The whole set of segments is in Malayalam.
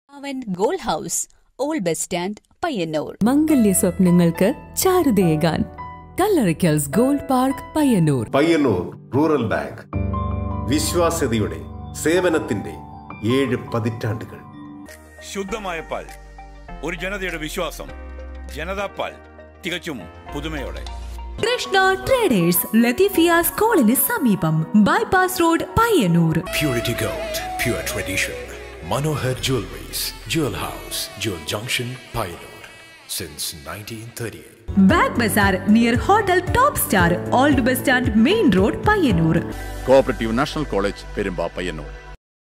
അവൻ gold house old bus stand Payyanur മംഗല്യ സ്വപ്നങ്ങൾക്ക് ചാരുതയേകാൻ കല്ലറിക്കൽസ് gold park Payyanur Payyanur rural bank വിശ്വാസ്യതയുടെ സേവനത്തിന്റെ ഏഴ് പതിറ്റാണ്ടുകൾ ശുദ്ധമായ പാൽ ഒരു ജനതയുടെ വിശ്വാസം ജനതാ പാൽ തികച്ചും പുതുമയോടെ കൃഷ്ണ ട്രേഡേഴ്സ് ലത്തീഫിയ സ്കൂളിന് സമീപം bypass road Payyanur Purity Gold, pure tradition. Manohar Jewelries, Jewel House, Jewel Junction, Pioneer. Since 1938. Bag bazaar near hotel top star old bus stand main road Payyanur cooperative national college Perumba Payyanur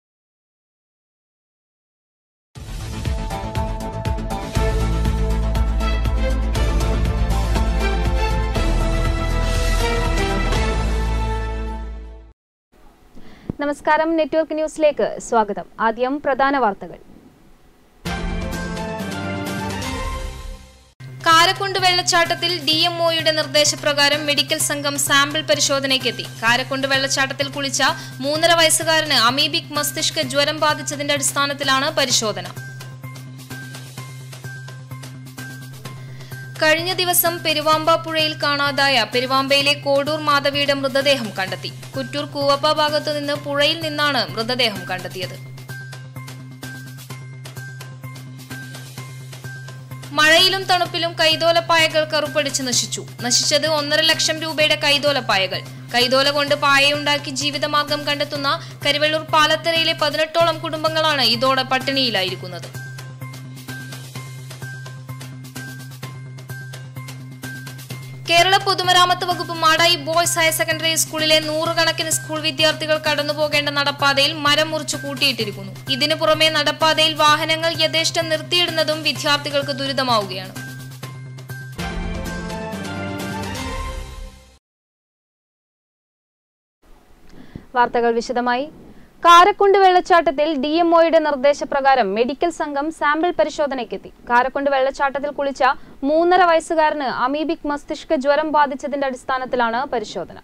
നമസ്കാരം നെറ്റ്വർക്ക് ന്യൂസിലേക്ക് സ്വാഗതം ആദ്യം പ്രധാന വാർത്തകൾ കാരക്കുണ്ട് വെള്ളച്ചാട്ടത്തിൽ ഡി എം ഒയുടെ നിർദ്ദേശപ്രകാരം മെഡിക്കൽ സംഘം സാമ്പിൾ പരിശോധനയ്ക്കെത്തി കാരക്കുണ്ട് വെള്ളച്ചാട്ടത്തിൽ കുളിച്ച മൂന്നര വയസ്സുകാരന് അമീബിക് മസ്തിഷ്ക ജ്വരം ബാധിച്ചതിന്റെ അടിസ്ഥാനത്തിലാണ് പരിശോധന കഴിഞ്ഞ ദിവസം പെരുവാമ്പ പുഴയിൽ കാണാതായ പെരുവാമ്പയിലെ കോഡൂർ മാധവിയുടെ മൃതദേഹം കണ്ടെത്തി കുറ്റൂർ കൂവപ്പ ഭാഗത്തു നിന്ന് പുഴയിൽ നിന്നാണ് മൃതദേഹം കണ്ടെത്തിയത് മഴയിലും തണുപ്പിലും കൈതോലപ്പായകൾ കറുപ്പടിച്ച് നശിച്ചു നശിച്ചത് ഒന്നര ലക്ഷം രൂപയുടെ കൈതോലപ്പായകൾ കൈതോല കൊണ്ട് പായയുണ്ടാക്കി ജീവിതമാർഗം കണ്ടെത്തുന്ന കരിവെള്ളൂർ പാലത്തരയിലെ പതിനെട്ടോളം കുടുംബങ്ങളാണ് ഇതോടെ പട്ടിണിയിലായിരിക്കുന്നത് കേരള പൊതുമരാമത്ത് വകുപ്പ് മാടായി ബോയ്സ് ഹയർ സെക്കൻഡറി സ്കൂളിലെ നൂറുകണക്കിന് സ്കൂൾ വിദ്യാർത്ഥികൾ കടന്നുപോകേണ്ട നടപ്പാതയിൽ മരം മുറിച്ചു കൂട്ടിയിട്ടിരിക്കുന്നു ഇതിനു പുറമെ നടപ്പാതയിൽ വാഹനങ്ങൾ യഥേഷ്ടം നിർത്തിയിടുന്നതും വിദ്യാർത്ഥികൾക്ക് ദുരിതമാവുകയാണ് വാർത്തകൾ വിശദമായി കാരക്കുണ്ട് വെള്ളച്ചാട്ടത്തിൽ ഡി എം ഒയുടെ നിർദ്ദേശപ്രകാരം മെഡിക്കൽ സംഘം സാമ്പിൾ പരിശോധനയ്ക്കെത്തി കാരക്കുണ്ട് വെള്ളച്ചാട്ടത്തിൽ കുളിച്ച മൂന്നര വയസ്സുകാരന് അമീബിക് മസ്തിഷ്ക ജ്വരം ബാധിച്ചതിന്റെ അടിസ്ഥാനത്തിലാണ് പരിശോധന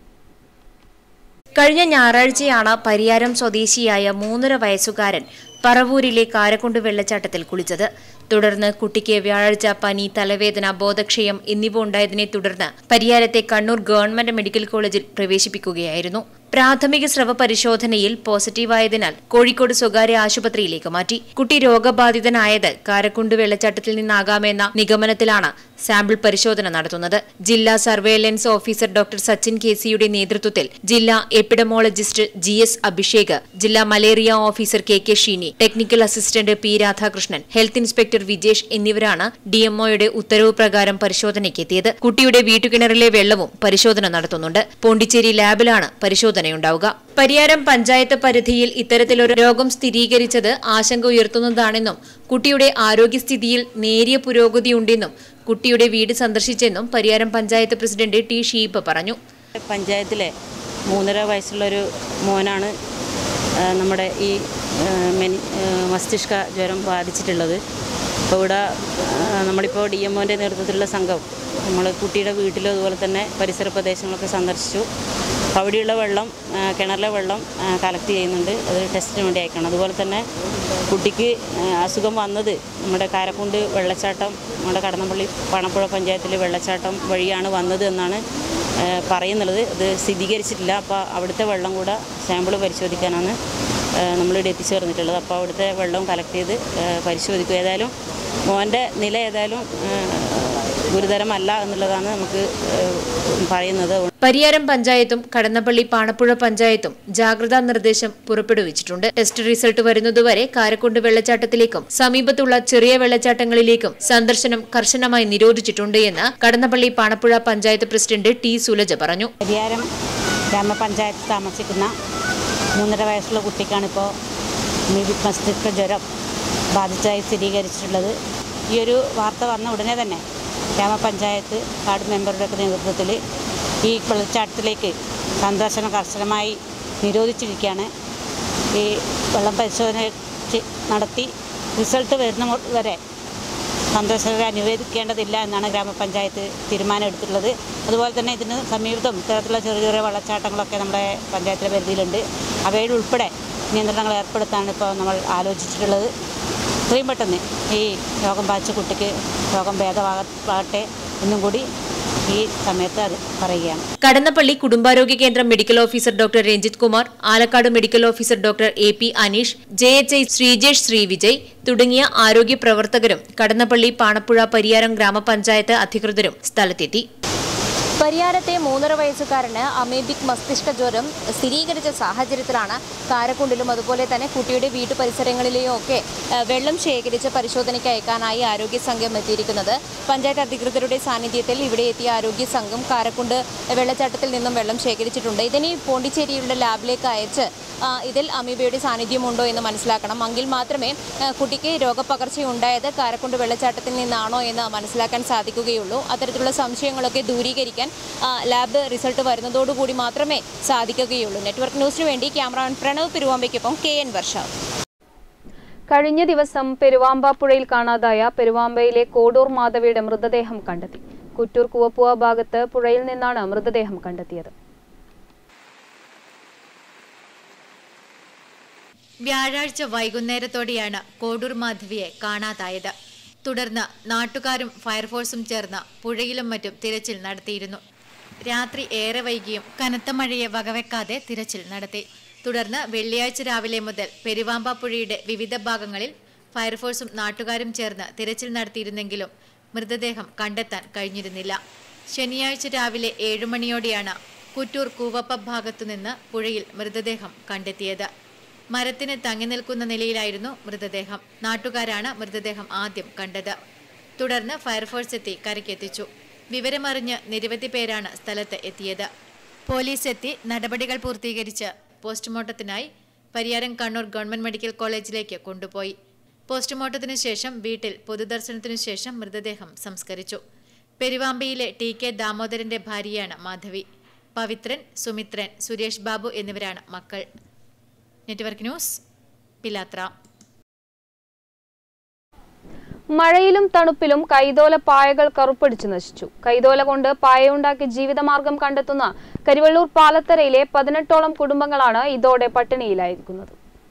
കഴിഞ്ഞ ഞായറാഴ്ചയാണ് പരിയാരം സ്വദേശിയായ മൂന്നര വയസ്സുകാരൻ പറവൂരിലെ കാരക്കുണ്ട് വെള്ളച്ചാട്ടത്തിൽ കുളിച്ചത് തുടർന്ന് കുട്ടിക്ക് വ്യാഴാഴ്ച പനി തലവേദന ബോധക്ഷയം എന്നിവ ഉണ്ടായതിനെ തുടർന്ന് പരിയാരത്തെ കണ്ണൂർ ഗവൺമെന്റ് മെഡിക്കൽ കോളേജിൽ പ്രവേശിപ്പിക്കുകയായിരുന്നു പ്രാഥമിക സ്രവ പരിശോധനയിൽ പോസിറ്റീവായതിനാൽ കോഴിക്കോട് സ്വകാര്യ ആശുപത്രിയിലേക്ക് മാറ്റി കുട്ടി രോഗബാധിതനായത് കാരക്കുണ്ട് വെള്ളച്ചാട്ടത്തിൽ നിന്നാകാമെന്ന നിഗമനത്തിലാണ് സാമ്പിൾ പരിശോധന നടത്തുന്നത് ജില്ലാ surveillance officer doctor Sachin K സിയുടെ നേതൃത്വത്തിൽ ജില്ലാ എപ്പിഡമോളജിസ്റ്റ് ജി എസ് അഭിഷേക് ജില്ലാ malaria officer K K Sheeni technical assistant P Radhakrishnan health inspector Vijesh എന്നിവരാണ് ഡിഎംഒയുടെ ഉത്തരവ് പ്രകാരം പരിശോധനയ്ക്കെത്തിയത് കുട്ടിയുടെ വീട്ടുകിണറിലെ വെള്ളവും പരിശോധന നടത്തുന്നുണ്ട് പോണ്ടിച്ചേരി ലാബിലാണ് പരിശോധനയുണ്ടാവുക പരിയാരം പഞ്ചായത്ത് പരിധിയിൽ ഇത്തരത്തിലൊരു രോഗം സ്ഥിരീകരിച്ചത് ആശങ്ക ഉയർത്തുന്നതാണെന്നും കുട്ടിയുടെ ആരോഗ്യസ്ഥിതിയിൽ നേരിയ പുരോഗതിയുണ്ടെന്നും കുട്ടിയുടെ വീട് സന്ദർശിച്ചെന്നും പരിയാരം പഞ്ചായത്ത് പ്രസിഡന്റ് ടി ഷീബ് പറഞ്ഞു പഞ്ചായത്തിലെ മൂന്നര വയസ്സുള്ളൊരു മോനാണ് ആ, നമ്മുടെ ഈ ആ, മെനി ആ, മസ്തിഷ്ക ജ്വരം ബാധിച്ചിട്ടുള്ളത് അപ്പോൾ ഇവിടെ ആ, നമ്മളിപ്പോൾ ഡി എം ഒൻ്റെ നേതൃത്വത്തിലുള്ള സംഘം നമ്മൾ കുട്ടിയുടെ വീട്ടിലും അതുപോലെ തന്നെ പരിസര പ്രദേശങ്ങളൊക്കെ സന്ദർശിച്ചു അപ്പോൾ അവിടെയുള്ള വെള്ളം ആ, കിണറിലെ വെള്ളം കളക്ട് ചെയ്യുന്നുണ്ട് അത് ടെസ്റ്റിന് വേണ്ടി അയക്കണം അതുപോലെ തന്നെ കുട്ടിക്ക് ആ, അസുഖം വന്നത് നമ്മുടെ കാരക്കുണ്ട് വെള്ളച്ചാട്ടം നമ്മുടെ കടന്നപ്പള്ളി പണപ്പുഴ പഞ്ചായത്തിലെ വെള്ളച്ചാട്ടം വഴിയാണ് വന്നത് എന്നാണ് ആ, പറയുന്നുള്ളത് ഇത് സ്ഥിരീകരിച്ചിട്ടില്ല അപ്പോൾ അവിടുത്തെ വെള്ളം കൂടെ സാമ്പിൾ പരിശോധിക്കാനാണ് ആ, നമ്മളിവിടെ എത്തിച്ചേർന്നിട്ടുള്ളത് അപ്പോൾ അവിടുത്തെ വെള്ളം കളക്ട് ചെയ്ത് ആ, പരിശോധിക്കും ഏതായാലും മോൻ്റെ നില ഏതായാലും ആ, ഗുരുതരമല്ല എന്നുള്ളതാണ് നമുക്ക് ആ, പറയുന്നത് പരിയാരം പഞ്ചായത്തും കടന്നപ്പള്ളി പാണപ്പുഴ പഞ്ചായത്തും ജാഗ്രതാ നിർദ്ദേശം പുറപ്പെടുവിച്ചിട്ടുണ്ട് ടെസ്റ്റ് റിസൾട്ട് വരുന്നതുവരെ കാരക്കുണ്ട് വെള്ളച്ചാട്ടത്തിലേക്കും സമീപത്തുള്ള ചെറിയ വെള്ളച്ചാട്ടങ്ങളിലേക്കും സന്ദർശനം കർശനമായി നിരോധിച്ചിട്ടുണ്ട് എന്ന് കടന്നപ്പള്ളി പാണപ്പുഴ പഞ്ചായത്ത് പ്രസിഡന്റ് ടി സുലജ പറഞ്ഞു പരിയാരം ഗ്രാമപഞ്ചായത്ത് താമസിക്കുന്ന മൂന്നര വയസ്സുള്ള കുട്ടിക്കാണിപ്പോൾ മീബിക് മസ്തിഷ്ക ജ്വരം ബാധിച്ചതായി സ്ഥിരീകരിച്ചിട്ടുള്ളത് ഈ ഒരു വാർത്ത വന്ന ഉടനെ തന്നെ ഗ്രാമപഞ്ചായത്ത് വാർഡ് മെമ്പറുടെയൊക്കെ നേതൃത്വത്തിൽ ഈ വെള്ളച്ചാട്ടത്തിലേക്ക് സന്ദർശനം കർശനമായി നിരോധിച്ചിരിക്കുകയാണ് ഈ വെള്ളം പരിശോധന ചെ- നടത്തി റിസൾട്ട് വരുന്ന മു- വരെ സന്ദർശകരെ അനുവദിക്കേണ്ടതില്ല എന്നാണ് ഗ്രാമപഞ്ചായത്ത് തീരുമാനം എടുത്തിട്ടുള്ളത് അതുപോലെ തന്നെ ഇതിന് സമീപത്തും ഇത്തരത്തിലുള്ള ചെറിയ ചെറിയ വെള്ളച്ചാട്ടങ്ങളൊക്കെ നമ്മുടെ പഞ്ചായത്തിലെ പരിധിയിലുണ്ട് അവയിൽ ഉൾപ്പെടെ നിയന്ത്രണങ്ങൾ ഏർപ്പെടുത്താനാണ് ഇപ്പോൾ നമ്മൾ ആലോചിച്ചിട്ടുള്ളത് എത്രയും പെട്ടെന്ന് ഈ രോഗം ബാധിച്ച കുട്ടിക്ക് രോഗം ഭേദമാകട്ടെ എന്നും കൂടി ഈ സമയത്ത് അത് പറയുകയാണ് കടന്നപ്പള്ളി കുടുംബാരോഗ്യ കേന്ദ്രം medical officer doctor Ranjith Kumar Alakkad medical officer doctor A P Aneesh J H I Sreejesh Srivijay തുടങ്ങിയ ആരോഗ്യ പ്രവർത്തകരും കടന്നപ്പള്ളി പാണപ്പുഴ പരിയാരം ഗ്രാമപഞ്ചായത്ത് അധികൃതരും സ്ഥലത്തെത്തി പരിയാരത്തെ മൂന്നര വയസ്സുകാരന് അമേബിക് മസ്തിഷ്ക ജ്വരം സ്ഥിരീകരിച്ച സാഹചര്യത്തിലാണ് കാരക്കുണ്ടിലും അതുപോലെ തന്നെ കുട്ടിയുടെ വീട്ടു പരിസരങ്ങളിലെയും ഒക്കെ ഏഹ്, വെള്ളം ശേഖരിച്ച് പരിശോധനയ്ക്ക് അയക്കാനായി ആരോഗ്യ സംഘം എത്തിയിരിക്കുന്നത് പഞ്ചായത്ത് അധികൃതരുടെ സാന്നിധ്യത്തിൽ ഇവിടെ എത്തിയ ആരോഗ്യ സംഘം കാരക്കുണ്ട് വെള്ളച്ചാട്ടത്തിൽ നിന്നും വെള്ളം ശേഖരിച്ചിട്ടുണ്ട് ഇതിനെ പോണ്ടിച്ചേരിയുടെ ലാബിലേക്ക് അയച്ച് ആ, ഇതിൽ അമീബയുടെ സാന്നിധ്യമുണ്ടോ എന്ന് മനസ്സിലാക്കണം എങ്കിൽ മാത്രമേ ആ, കുട്ടിക്ക് രോഗപകർച്ചയുണ്ടായത് കാരക്കുണ്ട് വെള്ളച്ചാട്ടത്തിൽ നിന്നാണോ എന്ന് മനസ്സിലാക്കാൻ സാധിക്കുകയുള്ളൂ അത്തരത്തിലുള്ള സംശയങ്ങളൊക്കെ ദൂരീകരിക്കാൻ ആ, ലാബ് റിസൾട്ട് വരുന്നതോടുകൂടി മാത്രമേ സാധിക്കുകയുള്ളൂ നെറ്റ്വർക്ക് ന്യൂസിന് വേണ്ടി ക്യാമറാമാൻ പ്രണവ് പെരുവാമ്പയ്ക്കൊപ്പം കെ എൻ വർഷ കഴിഞ്ഞ ദിവസം പെരുവാമ്പാപ്പുഴയിൽ കാണാതായ പെരുവാമ്പയിലെ കോടൂർ മാധവിയുടെ മൃതദേഹം കണ്ടെത്തി കുറ്റൂർ കുവപ്പുവ ഭാഗത്ത് പുഴയിൽ നിന്നാണ് മൃതദേഹം കണ്ടെത്തിയത് വ്യാഴാഴ്ച വൈകുന്നേരത്തോടെയാണ് കോഡൂർ മാധവിയെ കാണാതായത് തുടർന്ന് നാട്ടുകാരും ഫയർഫോഴ്സും ചേർന്ന് പുഴയിലും മറ്റും തിരച്ചിൽ നടത്തിയിരുന്നു രാത്രി ഏറെ വൈകിയും കനത്ത മഴയെ വകവെക്കാതെ തിരച്ചിൽ നടത്തി തുടർന്ന് വെള്ളിയാഴ്ച രാവിലെ മുതൽ പെരുവാമ്പ പുഴയുടെ വിവിധ ഭാഗങ്ങളിൽ ഫയർഫോഴ്സും നാട്ടുകാരും ചേർന്ന് തിരച്ചിൽ നടത്തിയിരുന്നെങ്കിലും മൃതദേഹം കണ്ടെത്താൻ കഴിഞ്ഞിരുന്നില്ല ശനിയാഴ്ച രാവിലെ ഏഴുമണിയോടെയാണ് കുറ്റൂർ കൂവപ്പ ഭാഗത്തുനിന്ന് പുഴയിൽ മൃതദേഹം കണ്ടെത്തിയത് മരത്തിന് തങ്ങി നിൽക്കുന്ന നിലയിലായിരുന്നു മൃതദേഹം നാട്ടുകാരാണ് മൃതദേഹം ആദ്യം കണ്ടത് തുടർന്ന് ഫയർഫോഴ്സ് എത്തി കരയ്ക്കെത്തിച്ചു വിവരമറിഞ്ഞ് നിരവധി പേരാണ് സ്ഥലത്ത് എത്തിയത് പോലീസ് എത്തി നടപടികൾ പൂർത്തീകരിച്ച് പോസ്റ്റ്മോർട്ടത്തിനായി പരിയാരം കണ്ണൂർ ഗവൺമെന്റ് മെഡിക്കൽ കോളേജിലേക്ക് കൊണ്ടുപോയി പോസ്റ്റ്മോർട്ടത്തിനു ശേഷം വീട്ടിൽ പൊതുദർശനത്തിനു ശേഷം മൃതദേഹം സംസ്കരിച്ചു പെരുവാമ്പയിലെ ടി കെ ദാമോദരന്റെ ഭാര്യയാണ് മാധവി പവിത്രൻ സുമിത്രൻ സുരേഷ് ബാബു എന്നിവരാണ് മക്കൾ നെറ്റ്വർക്ക് ന്യൂസ് പിലാത്ര മഴയിലും തണുപ്പിലും കൈതോല പായകൾ കറുപ്പടിച്ചു നശിച്ചു കൈതോല കൊണ്ട് പായയുണ്ടാക്കി ജീവിതമാർഗം കണ്ടെത്തുന്ന കരിവള്ളൂർ പാലത്തരയിലെ പതിനെട്ടോളം കുടുംബങ്ങളാണ് ഇതോടെ പട്ടിണിയിലായിരിക്കുന്നത്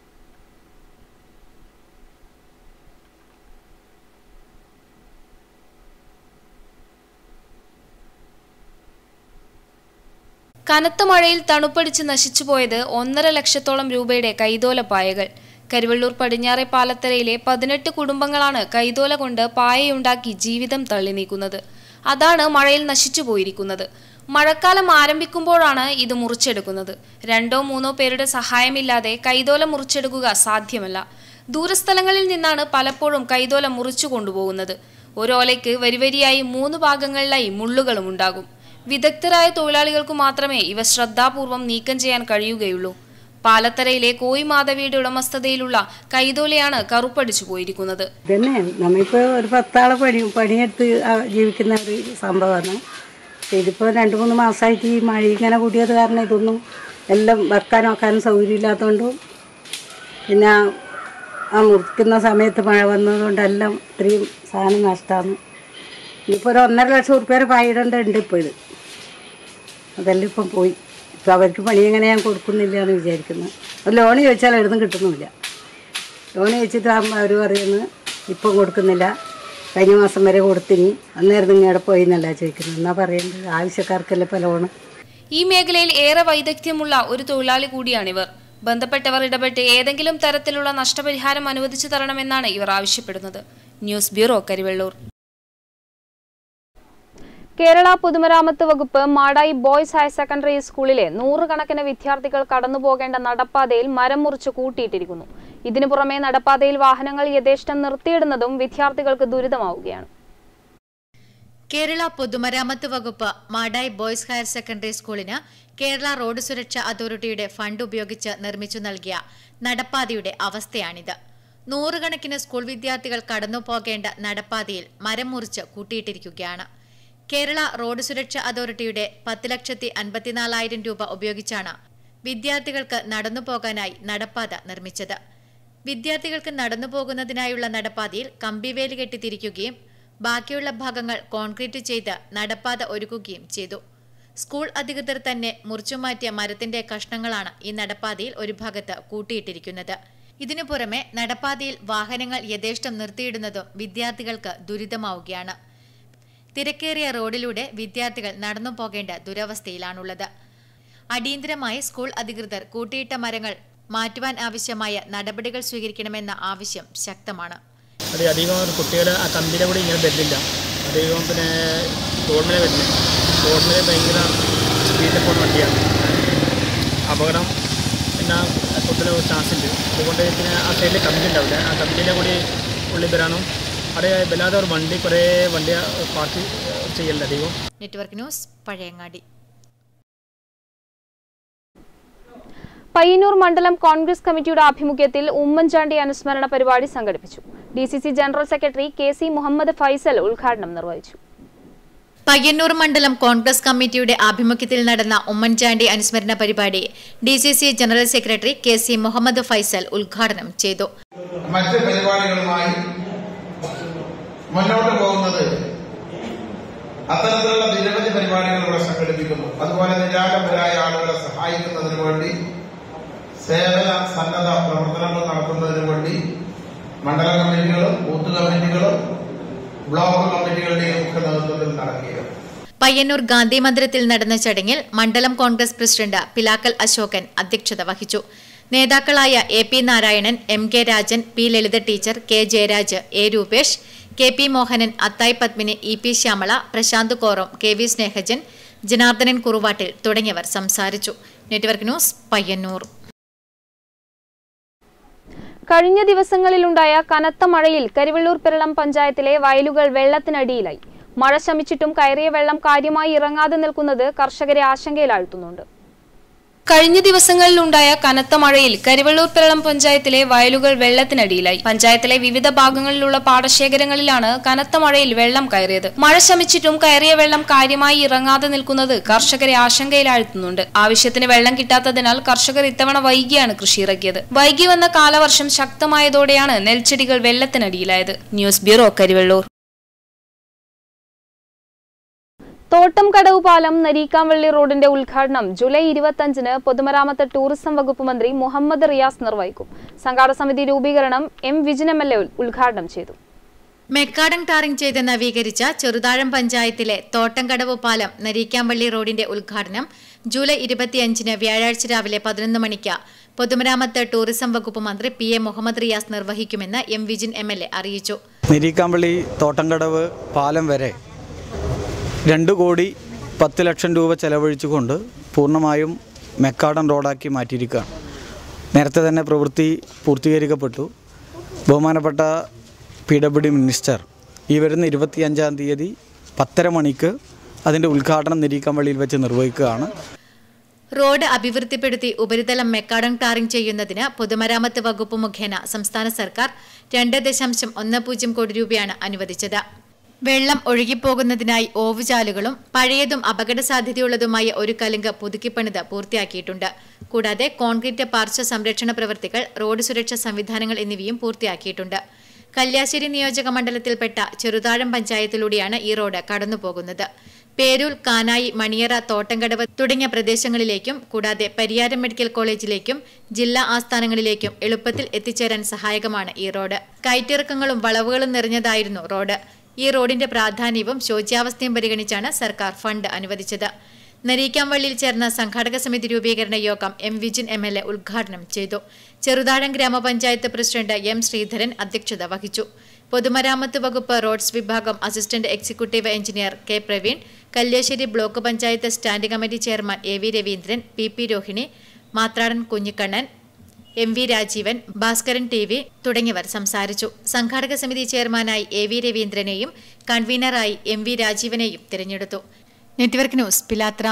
കനത്ത മഴയിൽ തണുപ്പടിച്ച് നശിച്ചുപോയത് ഒന്നര ലക്ഷത്തോളം രൂപയുടെ കൈതോല പായകൾ കരുവള്ളൂർ പടിഞ്ഞാറെ പാലത്തരയിലെ പതിനെട്ട് കുടുംബങ്ങളാണ് കൈതോല കൊണ്ട് പായയുണ്ടാക്കി ജീവിതം തള്ളി നീക്കുന്നത് അതാണ് മഴയിൽ നശിച്ചു പോയിരിക്കുന്നത് മഴക്കാലം ആരംഭിക്കുമ്പോഴാണ് ഇത് മുറിച്ചെടുക്കുന്നത് രണ്ടോ മൂന്നോ പേരുടെ സഹായമില്ലാതെ കൈതോല മുറിച്ചെടുക്കുക സാധ്യമല്ല ദൂരസ്ഥലങ്ങളിൽ നിന്നാണ് പലപ്പോഴും കൈതോല മുറിച്ചു കൊണ്ടുപോകുന്നത് ഒരോലയ്ക്ക് വരിവരിയായി മൂന്ന് ഭാഗങ്ങളിലായി മുള്ളുകളും ഉണ്ടാകും വിദഗ്ധരായ തൊഴിലാളികൾക്ക് മാത്രമേ ഇവ ശ്രദ്ധാപൂർവം നീക്കം ചെയ്യാൻ കഴിയുകയുള്ളൂ പാലത്തരയിലെ കോയി മാധവിയുടെ ഉടമസ്ഥതയിലുള്ള കൈതോലയാണ് കറുപ്പടിച്ചു പോയിരിക്കുന്നത് ഇതന്നെ നമ്മളിപ്പോൾ ഒരു പത്താളെ പണി പണിയെടുത്ത് ആ ജീവിക്കുന്ന ഒരു സംഭവമാണ് ഇതിപ്പോൾ രണ്ട് മൂന്ന് മാസമായിട്ട് ഈ മഴ ഇങ്ങനെ കൂടിയത് കാരണം ഇതൊന്നും എല്ലാം വെക്കാനും വെക്കാനും സൗകര്യമില്ലാത്തതുകൊണ്ടും പിന്നെ ആ മുറിക്കുന്ന സമയത്ത് മഴ വന്നതുകൊണ്ടെല്ലാം ഇത്രയും സാധനം നഷ്ടമാണ് ഇനിയിപ്പോൾ ഒരു ഒന്നര ലക്ഷം ഉറുപ്പ്യ പായിടേണ്ടതുണ്ട് ഇപ്പോൾ ഇത് അതെല്ലാം ഇപ്പം പോയി ഇപ്പം അവർക്ക് പണി എങ്ങനെ ഞാൻ കൊടുക്കുന്നില്ല എന്ന് വിചാരിക്കുന്നു ഒരു ലോൺ ചോദിച്ചാൽ എഴുതും കിട്ടുന്നുമില്ല ലോൺ ചോദിച്ചിട്ട് അവർ പറയുന്നത് ഇപ്പം കൊടുക്കുന്നില്ല കഴിഞ്ഞ മാസം വരെ കൊടുത്തിനി അന്നേരം നിങ്ങൾ എവിടെ പോയി എന്നല്ല ചോദിക്കുന്നത് എന്നാ പറയുന്നത് ആവശ്യക്കാർക്കല്ലേ ഇപ്പോൾ ലോണ് ഈ മേഖലയിൽ ഏറെ വൈദഗ്ധ്യമുള്ള ഒരു തൊഴിലാളി കൂടിയാണിവർ ബന്ധപ്പെട്ടവർ ഇടപെട്ട് ഏതെങ്കിലും തരത്തിലുള്ള നഷ്ടപരിഹാരം അനുവദിച്ചു തരണമെന്നാണ് ഇവർ ആവശ്യപ്പെടുന്നത് ന്യൂസ് ബ്യൂറോ കരിവെള്ളൂർ കേരള പൊതുമരാമത്ത് വകുപ്പ് മാടായി ബോയ്സ് ഹയർ സെക്കൻഡറി സ്കൂളിലെ നൂറുകണക്കിന് വിദ്യാർത്ഥികൾ കടന്നുപോകേണ്ട നടപ്പാതയിൽ മരം മുറിച്ച് കൂട്ടിയിട്ടിരിക്കുന്നു ഇതിനു പുറമെ നടപ്പാതയിൽ വാഹനങ്ങൾ യഥേഷ്ടം നിർത്തിയിടുന്നതും വിദ്യാർത്ഥികൾക്ക് ദുരിതമാവുകയാണ് കേരള പൊതുമരാമത്ത് വകുപ്പ് മാടായി ബോയ്സ് ഹയർ സെക്കൻഡറി സ്കൂളിന് കേരള റോഡ് സുരക്ഷാ അതോറിറ്റിയുടെ ഫണ്ട് ഉപയോഗിച്ച് നിർമ്മിച്ചു നൽകിയ നടപ്പാതയുടെ അവസ്ഥയാണിത് നൂറുകണക്കിന് സ്കൂൾ വിദ്യാർത്ഥികൾ കടന്നു പോകേണ്ട നടപ്പാതയിൽ മരം മുറിച്ച് കൂട്ടിയിട്ടിരിക്കുകയാണ് കേരള റോഡ് സുരക്ഷാ അതോറിറ്റിയുടെ പത്ത് ലക്ഷത്തി അൻപത്തിനാലായിരം രൂപ ഉപയോഗിച്ചാണ് വിദ്യാർത്ഥികൾക്ക് നടന്നു പോകാനായി നടപ്പാത നിർമ്മിച്ചത് വിദ്യാർത്ഥികൾക്ക് നടന്നു പോകുന്നതിനായുള്ള നടപ്പാതയിൽ കമ്പിവേലി കെട്ടിത്തിരിക്കുകയും ബാക്കിയുള്ള ഭാഗങ്ങൾ കോൺക്രീറ്റ് ചെയ്ത് നടപ്പാത ഒരുക്കുകയും ചെയ്തു സ്കൂൾ അധികൃതർ തന്നെ മുറിച്ചുമാറ്റിയ മരത്തിന്റെ കഷ്ണങ്ങളാണ് ഈ നടപ്പാതയിൽ ഒരു ഭാഗത്ത് കൂട്ടിയിട്ടിരിക്കുന്നത് ഇതിനു പുറമെ നടപ്പാതയിൽ വാഹനങ്ങൾ യഥേഷ്ടം നിർത്തിയിടുന്നതും വിദ്യാർത്ഥികൾക്ക് ദുരിതമാവുകയാണ് തിരക്കേറിയ റോഡിലൂടെ വിദ്യാർത്ഥികൾ നടന്നു പോകേണ്ട ദുരവസ്ഥയിലാണുള്ളത് അടിയന്തരമായി സ്കൂൾ അധികൃതർ കൂട്ടിയിട്ട മരങ്ങൾ മാറ്റുവാൻ ആവശ്യമായ നടപടികൾ സ്വീകരിക്കണമെന്ന ആവശ്യം ശക്തമാണ് അത് അധികം കുട്ടികൾ ആ കമ്പിയുടെ കൂടെ ഇങ്ങനെ വരുന്നില്ല അധികം പിന്നെ റോഡിനെ വരുന്നത് റോഡിന് ഭയങ്കര സ്പീഡിൽ പോകുന്ന വണ്ടിയാണ് അപകടം പിന്നെ പൊട്ടുന്ന ചാൻസ് ഉണ്ട് അതുകൊണ്ട് പിന്നെ ആ സൈഡിൽ കമ്പി ഉണ്ടാവില്ല ആ കമ്പിൻ്റെ കൂടി ഉള്ളിൽ വരാനും അവിടെ വല്ലാതെ ഒരു വണ്ടി കുറേ വണ്ടി പാർക്ക് ചെയ്യലുണ്ട് അധികം നെറ്റ്വർക്ക് ന്യൂസ് പഴയങ്ങാടി പയ്യന്നൂർ മണ്ഡലം കോൺഗ്രസ് കമ്മിറ്റിയുടെ ആഭിമുഖ്യത്തിൽ ഉമ്മൻചാണ്ടി അനുസ്മരണ പരിപാടി സംഘടിപ്പിച്ചു D C C general secretary K C Muhammad Faisal ഉദ്ഘാടനം നിർവഹിച്ചു പയ്യന്നൂർ മണ്ഡലം കോൺഗ്രസ് കമ്മിറ്റിയുടെ ആഭിമുഖ്യത്തിൽ നടന്ന ഉമ്മൻചാണ്ടി അനുസ്മരണ പരിപാടി D C C general secretary K C Muhammad Faisal ഉദ്ഘാടനം ചെയ്തു മറ്റ് പരിപാടികളുമായി മുന്നോട്ട് പോകുന്നത് അത്തരത്തിലുള്ള നിരവധി പരിപാടികൾ ഇവിടെ സംഘടിപ്പിക്കുന്നു അതുപോലെ നിരാലംബരായ ആളുകളെ സഹായിക്കുന്നതിന് വേണ്ടി സേവന സന്നദ്ധ പ്രവർത്തനങ്ങൾ നടത്തുന്നതിന് വേണ്ടി മണ്ഡല കമ്മിറ്റികളും ബൂത്ത് കമ്മിറ്റികളും ബ്ലോക്ക് കമ്മിറ്റികളുടെയും ഒക്കെ നേതൃത്വത്തിൽ നടക്കുകയാണ് പയ്യന്നൂർ ഗാന്ധി മന്ദിരത്തിൽ നടന്ന ചടങ്ങിൽ മണ്ഡലം കോൺഗ്രസ് പ്രസിഡന്റ് പിലാക്കൽ അശോകൻ അധ്യക്ഷത വഹിച്ചു നേതാക്കളായ A P Narayanan M K Rajan P Lalitha teacher K Jayaraj A Rupesh K P Mohanan Athayi Padmini E P Shyamala Prashanth Koram K V Snehajan Janardhanan Kuruvattil തുടങ്ങിയവർ സംസാരിച്ചു നെറ്റ്വർക്ക് ന്യൂസ് പയ്യന്നൂർ കഴിഞ്ഞ ദിവസങ്ങളിലുണ്ടായ കനത്ത മഴയിൽ കരിവള്ളൂർ പെരളം പഞ്ചായത്തിലെ വയലുകൾ വെള്ളത്തിനടിയിലായി മഴ ശമിച്ചിട്ടും കയറിയ വെള്ളം കാര്യമായി ഇറങ്ങാതെ നിൽക്കുന്നത് കർഷകരെ ആശങ്കയിലാഴ്ത്തുന്നുണ്ട് കഴിഞ്ഞ ദിവസങ്ങളിലുണ്ടായ കനത്ത മഴയിൽ കരിവള്ളൂർ പെരളം പഞ്ചായത്തിലെ വയലുകൾ വെള്ളത്തിനടിയിലായി പഞ്ചായത്തിലെ വിവിധ ഭാഗങ്ങളിലുള്ള പാടശേഖരങ്ങളിലാണ് കനത്ത മഴയിൽ വെള്ളം കയറിയത് മഴ ശമിച്ചിട്ടും കയറിയ വെള്ളം കാര്യമായി ഇറങ്ങാതെ നിൽക്കുന്നത് കർഷകരെ ആശങ്കയിലാഴ്ത്തുന്നുണ്ട് ആവശ്യത്തിന് വെള്ളം കിട്ടാത്തതിനാൽ കർഷകർ ഇത്തവണ വൈകിയാണ് കൃഷി ഇറക്കിയത് വൈകി വന്ന കാലവർഷം ശക്തമായതോടെയാണ് നെൽച്ചെടികൾ വെള്ളത്തിനടിയിലായത് ന്യൂസ് ബ്യൂറോ കരിവള്ളൂർ തോട്ടം കടവ് പാലം നരീക്കാംവള്ളി റോഡിന്റെ ഉദ്ഘാടനം ജൂലൈ ഇരുപത്തഞ്ചിന് പൊതുമരാമത്ത് ടൂറിസം വകുപ്പ് മന്ത്രി മുഹമ്മദ് റിയാസ് നിർവഹിക്കും സംഘാടക സമിതി രൂപീകരണം M Vijin M L A ഉദ്ഘാടനം ചെയ്തു മെക്കാടൻ ടാറിംഗ് ചെയ്ത് നവീകരിച്ച ചെറുതാഴം പഞ്ചായത്തിലെ തോട്ടംകടവ് പാലം നരീക്കാമ്പള്ളി റോഡിന്റെ ഉദ്ഘാടനം ജൂലൈ ഇരുപത്തിയഞ്ചിന് വ്യാഴാഴ്ച രാവിലെ പതിനൊന്ന് മണിക്ക് പൊതുമരാമത്ത് ടൂറിസം വകുപ്പ് മന്ത്രി പി എ മുഹമ്മദ് റിയാസ് നിർവഹിക്കുമെന്ന് M Vijin M L A അറിയിച്ചു നിരീക്കാമ്പള്ളി തോട്ടംകടവ് പാലം വരെ രണ്ട് കോടി പത്ത് ലക്ഷം രൂപ ചെലവഴിച്ചുകൊണ്ട് പൂർണ്ണമായും മെക്കാടൻ റോഡാക്കി മാറ്റിയിരിക്കുകയാണ് നേരത്തെ തന്നെ പ്രവൃത്തി പൂർത്തീകരിക്കപ്പെട്ടു ബഹുമാനപ്പെട്ട പി ഡബ്ല്യു ഡി മിനിസ്റ്റർ ഈ വരുന്ന ഇരുപത്തിയഞ്ചാം തീയതി പത്തര മണിക്ക് അതിൻ്റെ ഉദ്ഘാടനം നിരീക്കാമ്പള്ളിയിൽ വെച്ച് നിർവഹിക്കുകയാണ് റോഡ് അഭിവൃദ്ധിപ്പെടുത്തി ഉപരിതലം മെക്കാടൻ ടാറിംഗ് ചെയ്യുന്നതിന് പൊതുമരാമത്ത് വകുപ്പ് മുഖേന സംസ്ഥാന സർക്കാർ രണ്ട് ദശാംശം ഒന്ന് പൂജ്യം കോടി രൂപയാണ് അനുവദിച്ചത് വെള്ളം ഒഴുകിപ്പോകുന്നതിനായി ഓവുചാലുകളും പഴയതും അപകട സാധ്യതയുള്ളതുമായ ഒരു കലുങ്ക് പുതുക്കിപ്പണിത് പൂർത്തിയാക്കിയിട്ടുണ്ട് കൂടാതെ കോൺക്രീറ്റ് പാർശ്വ സംരക്ഷണ പ്രവൃത്തികൾ റോഡ് സുരക്ഷാ സംവിധാനങ്ങൾ എന്നിവയും പൂർത്തിയാക്കിയിട്ടുണ്ട് കല്യാശ്ശേരി നിയോജക മണ്ഡലത്തിൽപ്പെട്ട ചെറുതാഴം പഞ്ചായത്തിലൂടെയാണ് ഈ റോഡ് കടന്നുപോകുന്നത് പേരൂർ കാനായി മണിയറ തോട്ടംകടവ് തുടങ്ങിയ പ്രദേശങ്ങളിലേക്കും കൂടാതെ പരിയാരം മെഡിക്കൽ കോളേജിലേക്കും ജില്ലാ ആസ്ഥാനങ്ങളിലേക്കും എളുപ്പത്തിൽ എത്തിച്ചേരാൻ സഹായകമാണ് ഈ റോഡ് കയറ്റിറക്കങ്ങളും വളവുകളും നിറഞ്ഞതായിരുന്നു റോഡ് ഈ റോഡിന്റെ പ്രാധാന്യവും ശോച്യാവസ്ഥയും പരിഗണിച്ചാണ് സർക്കാർ ഫണ്ട് അനുവദിച്ചത് നരീക്കാംവള്ളിയിൽ ചേർന്ന സംഘാടക സമിതി രൂപീകരണ യോഗം M Vijin M L A ഉദ്ഘാടനം ചെയ്തു ചെറുതാഴം ഗ്രാമപഞ്ചായത്ത് പ്രസിഡന്റ് എം ശ്രീധരൻ അധ്യക്ഷത വഹിച്ചു പൊതുമരാമത്ത് വകുപ്പ് റോഡ്സ് വിഭാഗം assistant executive engineer K Praveen Kalliasseri block panchayat standing committee chairman A V Ravindran P P Rohini Mathradan Kunhikannan M V Rajeevan Bhaskaran T V തുടങ്ങിയവർ സംസാരിച്ചു സംഘാടക സമിതി ചെയർമാനായി എ വി രവീന്ദ്രനെയും കൺവീനറായി എം വി രാജീവനെയും തിരഞ്ഞെടുത്തു network news Pilathara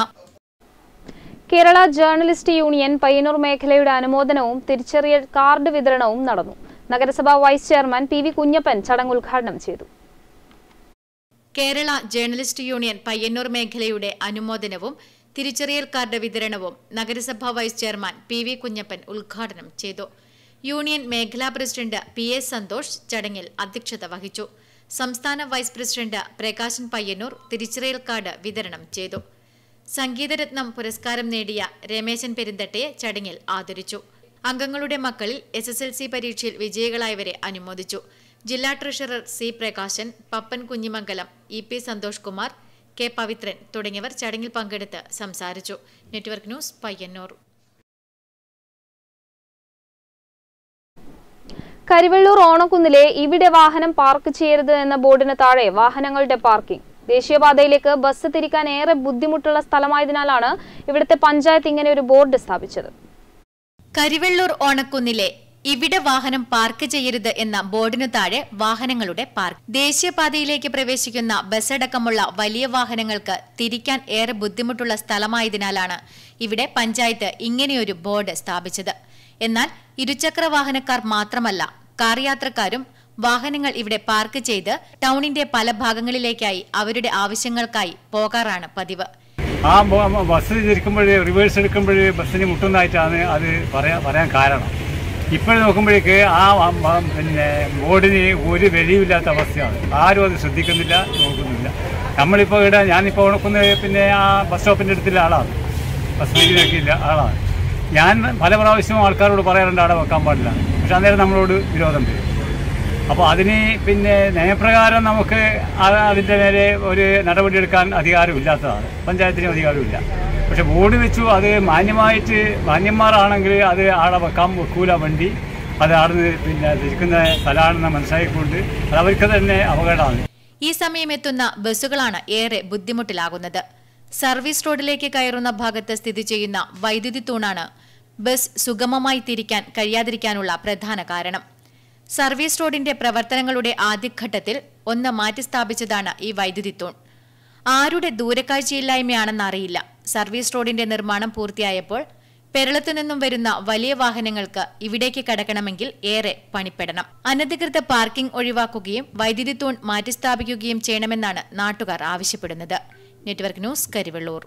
Kerala journalist union Payyanur മേഖലയുടെ അനുമോദനവും തിരിച്ചറിയൽ കാർഡ് വിതരണവും നടന്നു നഗരസഭാ vice chairman P V Kunhappan ചടങ്ങ് ഉദ്ഘാടനം ചെയ്തു കേരള ജേർണലിസ്റ്റ് യൂണിയൻ പയ്യന്നൂർ മേഖലയുടെ അനുമോദനവും തിരിച്ചറിയൽ കാർഡ് വിതരണവും നഗരസഭാ vice chairman P V Kunhappan ഉദ്ഘാടനം ചെയ്തു യൂണിയൻ മേഖലാ പ്രസിഡന്റ് പി എ സന്തോഷ് ചടങ്ങിൽ അധ്യക്ഷത വഹിച്ചു സംസ്ഥാന വൈസ് പ്രസിഡന്റ് പ്രകാശൻ പയ്യന്നൂർ തിരിച്ചറിയൽ കാർഡ് വിതരണം ചെയ്തു സംഗീതരത്നം പുരസ്കാരം നേടിയ രമേശൻ പെരുന്തട്ടയെ ചടങ്ങിൽ ആദരിച്ചു അംഗങ്ങളുടെ മക്കളിൽ എസ് എസ് എൽ സി പരീക്ഷയിൽ വിജയികളായവരെ അനുമോദിച്ചു ജില്ലാ treasurer C Prakashan Pappan Kunhimangalam E P Santhosh Kumar K Pavithran തുടങ്ങിയവർ ചടങ്ങിൽ പങ്കെടുത്ത് സംസാരിച്ചു നെറ്റ്വർക്ക് ന്യൂസ് പയ്യന്നൂർ കരിവെള്ളൂർ ഓണക്കുന്നിലെ ഇവിടെ വാഹനം പാർക്ക് ചെയ്യരുത് എന്ന ബോർഡിന് താഴെ വാഹനങ്ങളുടെ പാർക്കിംഗ് ദേശീയപാതയിലേക്ക് ബസ് തിരിക്കാൻ ഏറെ ബുദ്ധിമുട്ടുള്ള സ്ഥലമായതിനാലാണ് ഇവിടുത്തെ പഞ്ചായത്ത് ഇങ്ങനെ ഒരു ബോർഡ് സ്ഥാപിച്ചത് കരിവെള്ളൂർ ഓണക്കുന്നിലെ ഇവിടെ വാഹനം പാർക്ക് ചെയ്യരുത് എന്ന ബോർഡിനു താഴെ വാഹനങ്ങളുടെ പാർക്ക് ദേശീയപാതയിലേക്ക് പ്രവേശിക്കുന്ന ബസ്സടക്കമുള്ള വലിയ വാഹനങ്ങൾക്ക് തിരിക്കാൻ ഏറെ ബുദ്ധിമുട്ടുള്ള സ്ഥലമായതിനാലാണ് ഇവിടെ പഞ്ചായത്ത് ഇങ്ങനെയൊരു ബോർഡ് സ്ഥാപിച്ചത് എന്നാൽ ഇരുചക്ര വാഹനക്കാർ മാത്രമല്ല കാർ യാത്രക്കാരും വാഹനങ്ങൾ ഇവിടെ പാർക്ക് ചെയ്ത് ടൗണിന്റെ പല ഭാഗങ്ങളിലേക്കായി അവരുടെ ആവശ്യങ്ങൾക്കായി പോകാറാണ് പതിവ് ആ ബ- ബ- ബസ് തിരിക്കുമ്പോഴേ റിവേഴ്സ് എടുക്കുമ്പോഴേ ബസ്സിന് മുട്ടുന്നതായിട്ടാണ് അത് പറയാൻ പറയാൻ കാരണം ഇപ്പോൾ നോക്കുമ്പോഴേക്ക് ആ വ- വ- പിന്നെ ബോർഡിന് ഒരു വെളിയില്ലാത്ത അവസ്ഥയാണ് ആരും അത് ശ്രദ്ധിക്കുന്നില്ല നോക്കുന്നില്ല നമ്മളിപ്പോൾ ഇവിടെ ഞാനിപ്പോൾ ഉണക്കുന്ന പിന്നെ ആ ബസ് സ്റ്റോപ്പിൻ്റെ അടുത്തുള്ള ആളാണ് ബസ് വെക്കില്ല ആളാണ് ഞാൻ പല പ്രാവശ്യവും ആൾക്കാരോട് പറയാറുണ്ട് അവിടെ വെക്കാൻ പാടില്ല പക്ഷെ അന്നേരം നമ്മളോട് വിരോധം വരും അപ്പോൾ അതിന് പിന്നെ നയപ്രകാരം നമുക്ക് അത് അതിൻ്റെ നേരെ ഒരു നടപടിയെടുക്കാൻ അധികാരമില്ലാത്തതാണ് പഞ്ചായത്തിന് അധികാരമില്ല പക്ഷെ ബോർഡ് വെച്ചു അത് മാന്യമായിട്ട് മാന്യന്മാരാണെങ്കിൽ അത് ആടെ വെക്കാൻ വെക്കൂല വണ്ടി അത് ആടുന്ന് പിന്നെ തിരിക്കുന്ന സ്ഥലമാണെന്ന് മനസ്സിലാക്കിക്കൊണ്ട് അത് അവർക്ക് തന്നെ അപകടമാണ് ഈ സമയമെത്തുന്ന ബസ്സുകളാണ് ഏറെ ബുദ്ധിമുട്ടിലാകുന്നത് സർവീസ് റോഡിലേക്ക് കയറുന്ന ഭാഗത്ത് സ്ഥിതി ചെയ്യുന്ന വൈദ്യുതി തൂണാണ് ബസ് സുഗമമായി തിരിക്കാൻ കഴിയാതിരിക്കാനുള്ള പ്രധാന കാരണം സർവീസ് റോഡിന്റെ പ്രവർത്തനങ്ങളുടെ ആദ്യഘട്ടത്തിൽ ഒന്ന് മാറ്റിസ്ഥാപിച്ചതാണ് ഈ വൈദ്യുതി തൂൺ ആരുടെ ദൂരക്കാഴ്ചയില്ലായ്മയാണെന്നറിയില്ല സർവീസ് റോഡിന്റെ നിർമ്മാണം പൂർത്തിയായപ്പോൾ കേരളത്തു നിന്നും വരുന്ന വലിയ വാഹനങ്ങൾക്ക് ഇവിടേക്ക് കടക്കണമെങ്കിൽ ഏറെ പണിപ്പെടണം അനധികൃത പാർക്കിംഗ് ഒഴിവാക്കുകയും വൈദ്യുതി തൂൺ മാറ്റിസ്ഥാപിക്കുകയും ചെയ്യണമെന്നാണ് നാട്ടുകാർ ആവശ്യപ്പെടുന്നത് നെറ്റ്വർക്ക് ന്യൂസ് കരിവെള്ളൂർ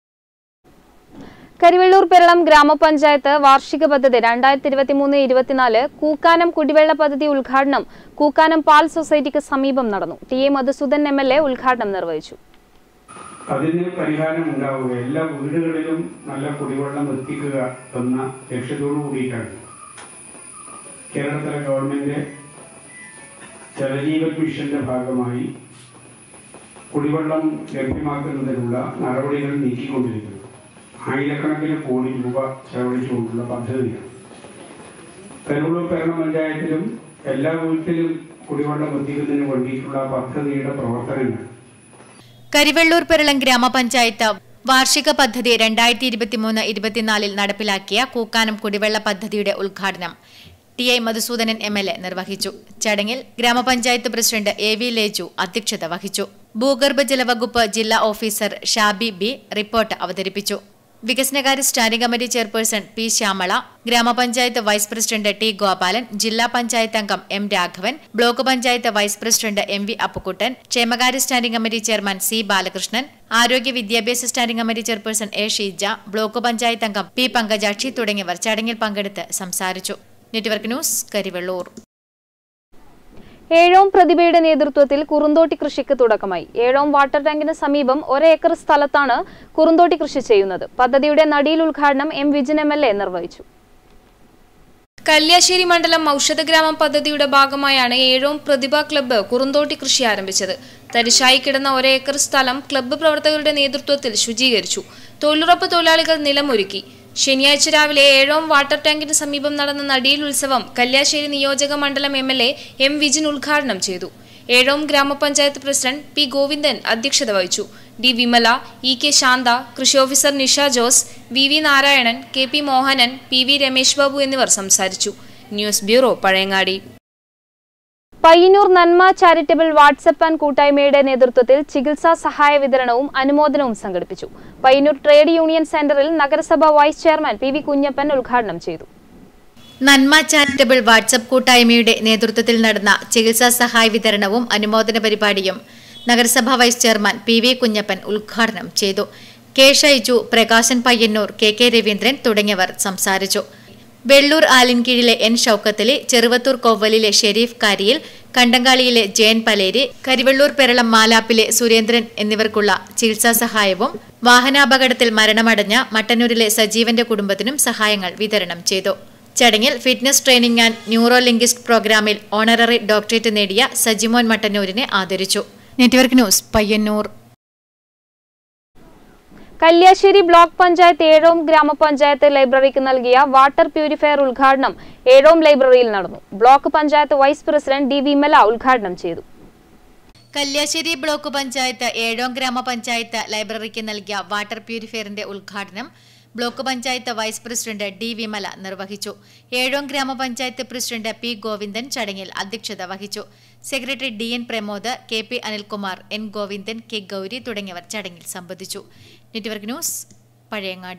കരിവെള്ളൂർ പെരളം ഗ്രാമപഞ്ചായത്ത് വാർഷിക പദ്ധതി രണ്ടായിരത്തി ഇരുപത്തിമൂന്ന് ഇരുപത്തിനാല് കൂക്കാനം കുടിവെള്ള പദ്ധതി ഉദ്ഘാടനം കൂക്കാനം പാൽ സൊസൈറ്റിക്ക് സമീപം നടന്നു T A Madhusoodan M L A ഉദ്ഘാടനം നിർവഹിച്ചു അതിന് പരിഹാരം ഉണ്ടാവുക എല്ലാ വീടുകളിലും നല്ല കുടിവെള്ളം എത്തിക്കുക എന്ന ലക്ഷ്യത്തോടു കൂടിയിട്ടാണ് കേരളത്തിലെ ഗവൺമെന്റ് ജലജീവൻ മിഷന്റെ ഭാഗമായി കുടിവെള്ളം ലഭ്യമാക്കുന്നതിനുള്ള നടപടികൾ നീക്കിക്കൊണ്ടിരിക്കുന്നത് ആയിരക്കണക്കിന് കോടി രൂപ ചെലവഴിച്ചുകൊണ്ടുള്ള പദ്ധതിയാണ് കരുവള്ളൂർ ഭരണ പഞ്ചായത്തിലും എല്ലാ വീട്ടിലും കുടിവെള്ളം എത്തിക്കുന്നതിന് വേണ്ടിയിട്ടുള്ള പദ്ധതിയുടെ പ്രവർത്തനങ്ങൾ കരിവെള്ളൂർ പെരളം ഗ്രാമപഞ്ചായത്ത് വാർഷിക പദ്ധതി രണ്ടായിരത്തി ഇരുപത്തിമൂന്ന് ഇരുപത്തിനാലിൽ നടപ്പിലാക്കിയ കൂക്കാനം കുടിവെള്ള പദ്ധതിയുടെ ഉദ്ഘാടനം T I Madhusoodanan M L A നിർവഹിച്ചു ചടങ്ങിൽ ഗ്രാമപഞ്ചായത്ത് പ്രസിഡന്റ് എ വി ലേജു അധ്യക്ഷത വഹിച്ചു ഭൂഗർഭജല വകുപ്പ് ജില്ലാ ഓഫീസർ ഷാബി ബി റിപ്പോർട്ട് അവതരിപ്പിച്ചു വികസനകാര്യ standing committee chairperson P Shyamala ഗ്രാമപഞ്ചായത്ത് വൈസ് പ്രസിഡന്റ് ടി ഗോപാലൻ ജില്ലാ പഞ്ചായത്ത് അംഗം M Raghavan block panchayat vice president M V Appukuttan ക്ഷേമകാര്യ standing committee chairman C Balakrishnan ആരോഗ്യ വിദ്യാഭ്യാസ standing committee chairperson A Sheeja block panchayat അംഗം പി പങ്കജാക്ഷി തുടങ്ങിയവർ ചടങ്ങിൽ പങ്കെടുത്ത് സംസാരിച്ചു നെറ്റ്വർക്ക് ന്യൂസ് കരിവെള്ളൂർ ഏഴോം പ്രതിഭയുടെ നേതൃത്വത്തിൽ കുറുന്തോട്ടി കൃഷിക്ക് തുടക്കമായി ഏഴോം വാട്ടർ ടാങ്കിന് സമീപം ഒരേക്കർ സ്ഥലത്താണ് കുറുന്തോട്ടി കൃഷി ചെയ്യുന്നത് പദ്ധതിയുടെ നടിയിൽ ഉദ്ഘാടനം M Vijin M L A നിർവഹിച്ചു കല്യാശ്ശേരി മണ്ഡലം ഔഷധഗ്രാമം പദ്ധതിയുടെ ഭാഗമായാണ് ഏഴോം പ്രതിഭ ക്ലബ്ബ് കുറുന്തോട്ടി കൃഷി ആരംഭിച്ചത് തരിശായി കിടന്ന ഒരേക്കർ സ്ഥലം ക്ലബ്ബ് പ്രവർത്തകരുടെ നേതൃത്വത്തിൽ ശുചീകരിച്ചു തൊഴിലുറപ്പ് തൊഴിലാളികൾ നിലമൊരുക്കി ശനിയാഴ്ച രാവിലെ ഏഴോം വാട്ടർ ടാങ്കിന് സമീപം നടന്ന നടിയിൽ ഉത്സവം കല്യാശ്ശേരി നിയോജക മണ്ഡലം M L A M Vijin ഉദ്ഘാടനം ചെയ്തു ഏഴോം ഗ്രാമപഞ്ചായത്ത് പ്രസിഡന്റ് പി ഗോവിന്ദൻ അധ്യക്ഷത വഹിച്ചു D Vimala E K Shantha കൃഷി officer Nisha Jose V V Narayanan K P Mohanan P V Ramesh Babu എന്നിവർ സംസാരിച്ചു ന്യൂസ് ബ്യൂറോ പഴയങ്ങാടി പയ്യന്നൂർ നന്മ ചാരിറ്റബിൾ വാട്സപ്പ് ആൻഡ് കൂട്ടായ്മയുടെ നേതൃത്വത്തിൽ ചികിത്സാ സഹായ വിതരണവും അനുമോദനവും സംഘടിപ്പിച്ചു പയ്യന്നൂർ ട്രേഡ് യൂണിയൻ സെന്ററിൽ നഗരസഭ vice chairman P V Kunhappan ഉദ്ഘാടനം ചെയ്തു നന്മ ചാരിറ്റബിൾ വാട്സപ്പ് കൂട്ടായ്മയുടെ നേതൃത്വത്തിൽ നടന്ന ചികിത്സാ സഹായ വിതരണവും അനുമോദന പരിപാടിയും നഗരസഭാ vice chairman P V Kunhappan ഉദ്ഘാടനം ചെയ്തു K Shaiju Prakashan Payyanur K K Ravindran തുടങ്ങിയവർ സംസാരിച്ചു വെള്ളൂർ ആലിൻകീഴിലെ എൻ ഷൌക്കത്തലി ചെറുവത്തൂർ കൊവ്വലിലെ ഷെരീഫ് കാരിയിൽ കണ്ടങ്കാളിയിലെ ജയൻ പലേരി കരിവെള്ളൂർ പെരളം മാലാപ്പിലെ സുരേന്ദ്രൻ എന്നിവർക്കുള്ള ചികിത്സാ സഹായവും വാഹനാപകടത്തിൽ മരണമടഞ്ഞ മട്ടന്നൂരിലെ സജീവന്റെ കുടുംബത്തിനും സഹായങ്ങൾ വിതരണം ചെയ്തു ചടങ്ങിൽ fitness training and neuro linguist പ്രോഗ്രാമിൽ ഓണററി ഡോക്ടറേറ്റ് നേടിയ സജിമോൻ മട്ടന്നൂരിനെ ആദരിച്ചു network news Payyanur Kalliasseri block panchayat Ezhome ഗ്രാമപഞ്ചായത്ത് ലൈബ്രറിക്ക് നൽകിയ വാട്ടർ പ്യൂരിഫയർ ഉദ്ഘാടനം ഏഴോം ലൈബ്രറിയിൽ നടന്നു block panchayat vice president D Vimala ഉദ്ഘാടനം ചെയ്തു കല്യാശ്ശേരി ബ്ലോക്ക് പഞ്ചായത്ത് ഏഴോം ഗ്രാമപഞ്ചായത്ത് ലൈബ്രറിക്ക് നൽകിയ വാട്ടർ പ്യൂരിഫയറിന്റെ ഉദ്ഘാടനം block panchayat vice president D Vimala നിർവഹിച്ചു ഏഴോം ഗ്രാമപഞ്ചായത്ത് പ്രസിഡന്റ് പി ഗോവിന്ദൻ ചടങ്ങിൽ അധ്യക്ഷത വഹിച്ചു secretary D N Pramod K P Anilkumar N Govindan K Gowri തുടങ്ങിയവർ ചടങ്ങിൽ സംബന്ധിച്ചു നെറ്റ്വർക്ക് ന്യൂസ് പഴയങ്ങാടി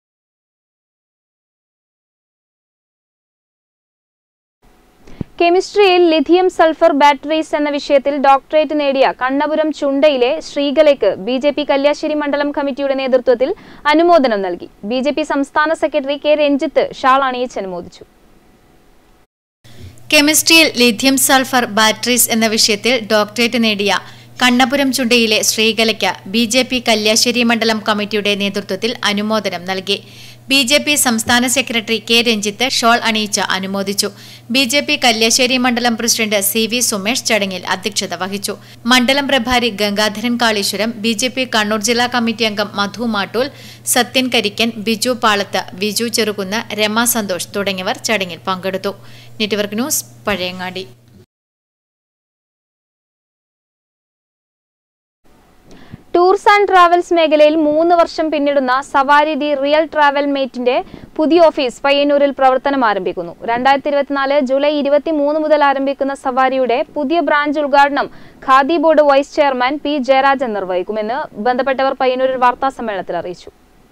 കെമിസ്ട്രിയിൽ ലിഥിയം സൾഫർ ബാറ്ററീസ് എന്ന വിഷയത്തിൽ ഡോക്ടറേറ്റ് നേടിയ കണ്ണപുരം ചുണ്ടയിലെ ശ്രീകലയ്ക്ക് ബി ജെ പി കല്യാശ്ശേരി മണ്ഡലം കമ്മിറ്റിയുടെ നേതൃത്വത്തിൽ അനുമോദനം നൽകി ബി ജെ പി സംസ്ഥാന സെക്രട്ടറി കെ രഞ്ജിത്ത് ഷാൾ അണിയിച്ച് അനുമോദിച്ചു കെമിസ്ട്രിയിൽ ലിഥിയം സൾഫർ ബാറ്ററീസ് എന്ന വിഷയത്തിൽ ഡോക്ടറേറ്റ് നേടിയ കണ്ണപുരം ചുണ്ടയിലെ ശ്രീകലയ്ക്ക് ബി ജെ പി കല്യാശ്ശേരി മണ്ഡലം കമ്മിറ്റിയുടെ നേതൃത്വത്തിൽ അനുമോദനം നൽകി ബി ജെ പി സംസ്ഥാന സെക്രട്ടറി കെ രഞ്ജിത്ത് ഷോൾ അണിയിച്ച് അനുമോദിച്ചു ബി ജെ പി കല്യാശ്ശേരി മണ്ഡലം പ്രസിഡന്റ് സി വി സുമേഷ് ചടങ്ങിൽ അധ്യക്ഷത വഹിച്ചു മണ്ഡലം പ്രഭാരി Gangadharan Kaleeswaram B J P Kannur ജില്ലാ കമ്മിറ്റി അംഗം മധു മാട്ടൂൽ സത്യൻ കരിക്കൻ ബിജു പാളത്ത് വിജു ചെറുകുന്ന് രമ സന്തോഷ് തുടങ്ങിയവർ ചടങ്ങിൽ പങ്കെടുത്തു network news Pazhayangadi tours and travels മേഖലയിൽ മൂന്ന് വർഷം പിന്നിടുന്ന സവാരി ദി റിയൽ ട്രാവൽ മേറ്റിന്റെ പുതിയ ഓഫീസ് പയ്യന്നൂരിൽ പ്രവർത്തനം ആരംഭിക്കുന്നു രണ്ടായിരത്തി ഇരുപത്തിനാല് ജൂലൈ ഇരുപത്തി മൂന്ന് മുതൽ ആരംഭിക്കുന്ന സവാരിയുടെ പുതിയ ബ്രാഞ്ച് ഉദ്ഘാടനം Khadi board vice chairman P Jayarajan നിർവഹിക്കുമെന്ന് ബന്ധപ്പെട്ടവർ പയ്യന്നൂരിൽ വാർത്താ സമ്മേളനത്തിൽ അറിയിച്ചു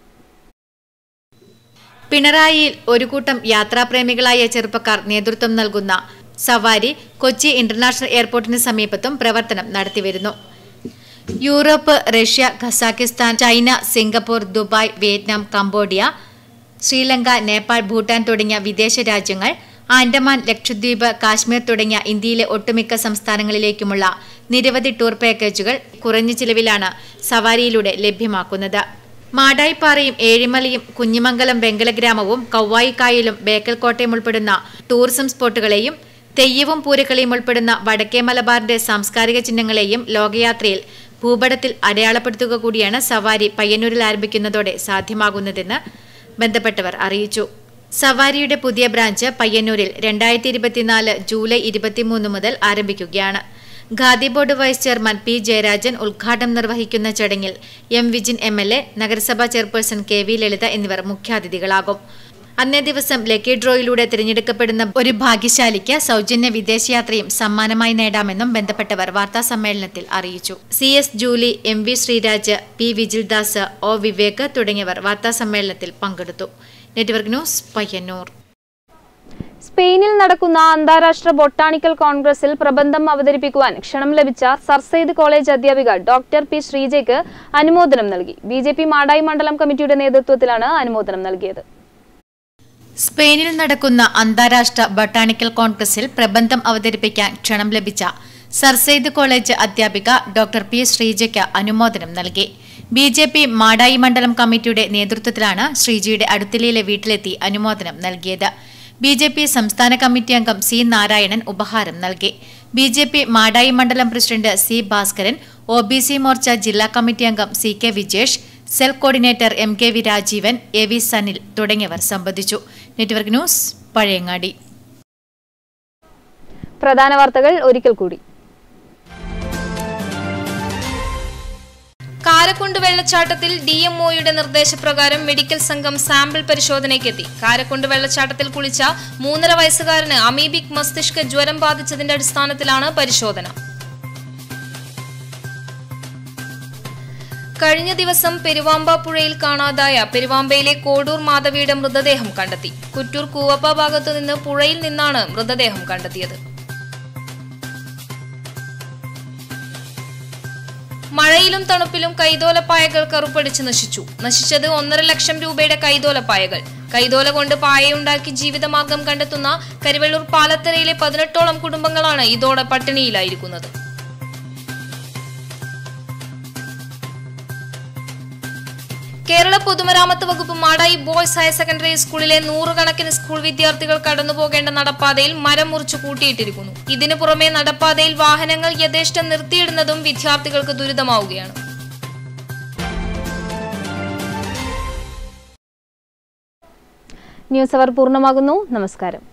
പിണറായിയിൽ ഒരു കൂട്ടം യാത്രാപ്രേമികളായ ചെറുപ്പക്കാർ നേതൃത്വം നൽകുന്ന സവാരി കൊച്ചി ഇന്റർനാഷണൽ എയർപോർട്ടിന് സമീപത്തും പ്രവർത്തനം നടത്തിവരുന്നു Europe Russia Kazakhstan China Singapore Dubai Vietnam Cambodia Sri Lanka Nepal Bhutan തുടങ്ങിയ വിദേശ രാജ്യങ്ങൾ ആൻഡമാൻ ലക്ഷദ്വീപ് കാശ്മീർ തുടങ്ങിയ ഇന്ത്യയിലെ ഒട്ടുമിക്ക സംസ്ഥാനങ്ങളിലേക്കുമുള്ള നിരവധി ടൂർ പാക്കേജുകൾ കുറഞ്ഞ ചിലവിലാണ് സവാരിയിലൂടെ ലഭ്യമാക്കുന്നത് മാടായിപ്പാറയും ഏഴിമലയും കുഞ്ഞിമംഗലം വെങ്കലഗ്രാമവും കൗവായിക്കായലും ബേക്കൽ കോട്ടയം ഉൾപ്പെടുന്ന ടൂറിസം സ്പോട്ടുകളെയും തെയ്യവും പൂരക്കളിയും ഉൾപ്പെടുന്ന വടക്കേ മലബാറിന്റെ സാംസ്കാരിക ചിഹ്നങ്ങളെയും ലോകയാത്രയിൽ ഭൂപടത്തിൽ അടയാളപ്പെടുത്തുക കൂടിയാണ് സവാരി പയ്യന്നൂരിൽ ആരംഭിക്കുന്നതോടെ സാധ്യമാകുന്നതെന്ന് ബന്ധപ്പെട്ടവർ അറിയിച്ചു സവാരിയുടെ പുതിയ ബ്രാഞ്ച് പയ്യന്നൂരിൽ രണ്ടായിരത്തി ഇരുപത്തിനാല് ജൂലൈ ഇരുപത്തിമൂന്ന് മുതൽ ആരംഭിക്കുകയാണ് Khadi board vice chairman P Jayarajan ഉദ്ഘാടനം നിർവഹിക്കുന്ന ചടങ്ങിൽ M Vijin M L A നഗരസഭാ ചെയർപേഴ്സൺ കെ വി ലളിത എന്നിവർ മുഖ്യാതിഥികളാകും അന്നേ ദിവസം ലക്കി ഡ്രോയിലൂടെ തിരഞ്ഞെടുക്കപ്പെടുന്ന ഒരു ഭാഗ്യശാലിക്ക് സൗജന്യ വിദേശയാത്രയും സമ്മാനമായി നേടാമെന്നും ബന്ധപ്പെട്ടവർ വാർത്താ സമ്മേളനത്തിൽ അറിയിച്ചു C S Julie M V Sreeraj P Vijildas O Vivek തുടങ്ങിയവർ വാർത്താ സമ്മേളനത്തിൽ പങ്കെടുത്തു നെറ്റ്വർക്ക് ന്യൂസ് പയ്യന്നൂർ സ്പെയിനിൽ നടക്കുന്ന അന്താരാഷ്ട്ര ബൊട്ടാണിക്കൽ കോൺഗ്രസിൽ പ്രബന്ധം അവതരിപ്പിക്കുവാൻ ക്ഷണം ലഭിച്ച സർ സെയ്ദ് കോളേജ് അധ്യാപിക ഡോക്ടർ പി ശ്രീജയ്ക്ക് അനുമോദനം നൽകി ബി ജെ പി മാടായി മണ്ഡലം കമ്മിറ്റിയുടെ നേതൃത്വത്തിലാണ് അനുമോദനം നൽകിയത് സ്പെയിനിൽ നടക്കുന്ന അന്താരാഷ്ട്ര ബൊട്ടാണിക്കൽ കോൺഗ്രസിൽ പ്രബന്ധം അവതരിപ്പിക്കാൻ ക്ഷണം ലഭിച്ച സർ സെയ്ദ് കോളേജ് അധ്യാപിക ഡോക്ടർ പി ശ്രീജയ്ക്ക് അനുമോദനം നൽകി ബി ജെ പി മാടായി മണ്ഡലം കമ്മിറ്റിയുടെ നേതൃത്വത്തിലാണ് ശ്രീജിയുടെ അടുത്തിലയിലെ വീട്ടിലെത്തി അനുമോദനം നൽകിയത് ബി ജെ പി സംസ്ഥാന കമ്മിറ്റി അംഗം സി നാരായണൻ ഉപഹാരം നൽകി ബി ജെ പി മാടായി മണ്ഡലം president C Bhaskaran O B C Morcha ജില്ലാ കമ്മിറ്റി അംഗം C K Vijesh cell coordinator M K V Rajeevan A V Sanil തുടങ്ങിയവർ സംബന്ധിച്ചു നെറ്റ്വർക്ക് ന്യൂസ് പഴയങ്ങാടി പ്രധാന വാർത്തകൾ ഒരിക്കൽ കൂടി കാരക്കുണ്ട് വെള്ളച്ചാട്ടത്തിൽ ഡി എം ഒയുടെ നിർദ്ദേശപ്രകാരം മെഡിക്കൽ സംഘം സാമ്പിൾ പരിശോധനയ്ക്കെത്തി കാരക്കുണ്ട് വെള്ളച്ചാട്ടത്തിൽ കുളിച്ച മൂന്നര വയസ്സുകാരന് അമീബിക് മസ്തിഷ്ക ജ്വരം ബാധിച്ചതിന്റെ അടിസ്ഥാനത്തിലാണ് പരിശോധന കഴിഞ്ഞ ദിവസം പെരുവാമ്പ പുഴയിൽ കാണാതായ പെരുവാമ്പയിലെ കോഡൂർ മാധവിയുടെ മൃതദേഹം കണ്ടെത്തി കുറ്റൂർ കൂവപ്പ ഭാഗത്തു നിന്ന് പുഴയിൽ നിന്നാണ് മൃതദേഹം കണ്ടെത്തിയത് മഴയിലും തണുപ്പിലും കൈതോലപ്പായകൾ കറുപ്പടിച്ച് നശിച്ചു നശിച്ചത് ഒന്നര ലക്ഷം രൂപയുടെ കൈതോലപ്പായകൾ കൈതോല കൊണ്ട് പായയുണ്ടാക്കി ജീവിതമാർഗം കണ്ടെത്തുന്ന കരുവള്ളൂർ പാലത്തരയിലെ പതിനെട്ടോളം കുടുംബങ്ങളാണ് ഇതോടെ പട്ടിണിയിലായിരിക്കുന്നത് കേരള പൊതുമരാമത്ത് വകുപ്പ് മാടായി ബോയ്സ് ഹയർ സെക്കൻഡറി സ്കൂളിലെ നൂറുകണക്കിന് സ്കൂൾ വിദ്യാർത്ഥികൾ കടന്നുപോകേണ്ട നടപ്പാതയിൽ മരം മുറിച്ചു കൂട്ടിയിട്ടിരിക്കുന്നു ഇതിനു പുറമെ നടപ്പാതയിൽ വാഹനങ്ങൾ യഥേഷ്ടം നിർത്തിയിടുന്നതും വിദ്യാർത്ഥികൾക്ക് ദുരിതമാവുകയാണ് ന്യൂസ് അവർ പൂർണ്ണമാകുന്നു നമസ്കാരം